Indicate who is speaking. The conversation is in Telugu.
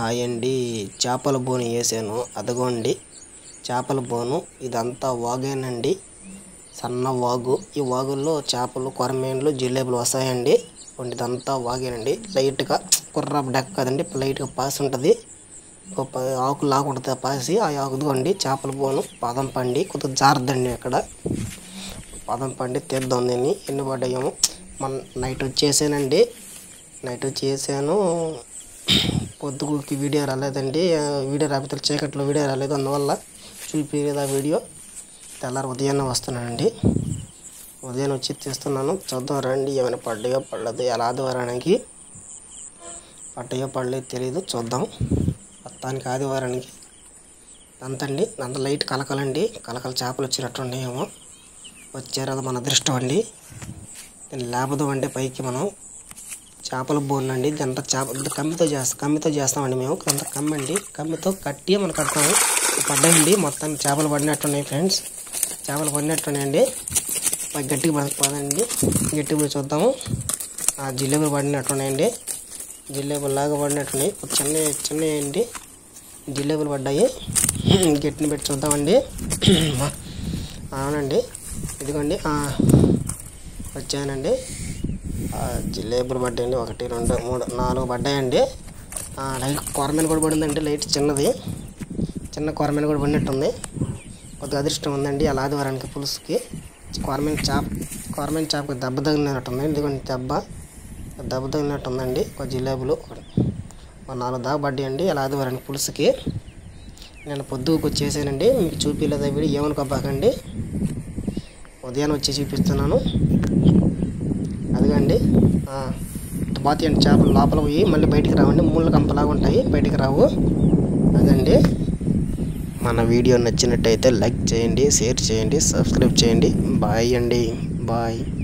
Speaker 1: హాయ్ అండి చేపల బోను వేసాను అదిగోండి చేపల బోను ఇదంతా వాగేనండి సన్న వాగు ఈ వాగుల్లో చేపలు కొరమేన్లు జిలేబులు వస్తాయండి ఇదిగోండి ఇదంతా వాగేనండి లైట్గా కుర్రపు డెక్క కదండి లైట్గా పాసి ఉంటుంది ఒక ప- ఆకు లాగా ఉంటుంది ఆ పాసి ఆ ఆకు ఇదిగోండి చేపల బోను పదం పండి కొద్దిగా జారదండి అక్కడ పదం పండి తీద్దాం దీన్ని ఎన్ని పడ్డాయేమో మన నైట్ వచ్చేసానండి నైట్ వచ్చేసాను పొద్దుగుకి వీడియో రాలేదండి ఆ, వీడియో రాకపోతే చీకట్లో వీడియో రాలేదు అందువల్ల చూపించలేదు ఆ వీడియో తెల్లారి ఉదయాన్నే వస్తున్నానండి ఉదయం వచ్చి తీస్తున్నాను చూద్దాం రండి ఏమైనా పడ్డాయో పడలేదు ఎలా ఆదివారానికి పడ్డాయో పడలేదు తెలియదు చూద్దాం మొత్తానికి ఆదివారానికి అంతండి అంత లైట్ కలకలండి కలకల చేపలు వచ్చినట్టున్నాయేమో వచ్చారు అది మన అదృష్టం అండి దీన్ని లేపదు అంటే పైకి మనం చేపల బోన్ అండి ఇదంతా చేప ఇది కమ్మితో చేస్తాం కమ్మితో చేస్తామండి మేము ఇదంతా కమ్మి అండి కమ్మితో కట్టి మనం కడతాము పడ్డాయండి మొత్తం చేపలు పడినట్టున్నాయి ఫ్రెండ్స్ చేపలు పడినట్టున్నాయండి పై గట్టిగా పడకపోదండి గట్టిగా పోయి చూద్దాము ఆ జిలేబులు పడినట్టున్నాయండి జిలేబులు లాగా పడినట్టున్నాయి చిన్న చిన్న అండి జిలేబులు పడ్డాయి గట్టిని పెట్టి చూద్దామండి అవునండి ఇదిగోండి ఆ, వచ్చానండి ఆ, జిలేబులు పడ్డాయండి ఒకటి రెండు మూడు నాలుగు పడ్డాయండి ఆ, లైట్ కొరమైన కూడా పడిందండి లైట్ చిన్నది చిన్న కొరమైన కూడా పడినట్టుంది కొద్దిగా అదృష్టం ఉందండి అలా ఆదివారానికి పులుసుకి కొరమైన చేప కొరమైన చేపకి దెబ్బ తగిలినట్టుంది ఇదిగోండి దెబ్బ దెబ్బ తగిలినట్టుందండి ఒక జిలేబులు ఒక- ఒక నాలుగు దాకా పడ్డాయండి అలా ఆదివారానికి పులుసుకి నేను పొద్దుకు వచ్చేసానండి మీకు చూపించలేదు వీడియో ఏమనుకోబాకండి ఉదయాన్నే వచ్చి చూపిస్తున్నాను అదిగండి బాతి అండి చేపలు లోపల పోయి మళ్ళీ బయటికి రావండి ముళ్ళు కంపలాగా ఉంటాయి బయటికి రావు అదండి మన వీడియో నచ్చినట్టయితే లైక్ చేయండి షేర్ చేయండి సబ్స్క్రైబ్ చేయండి బాయ్ అండి బాయ్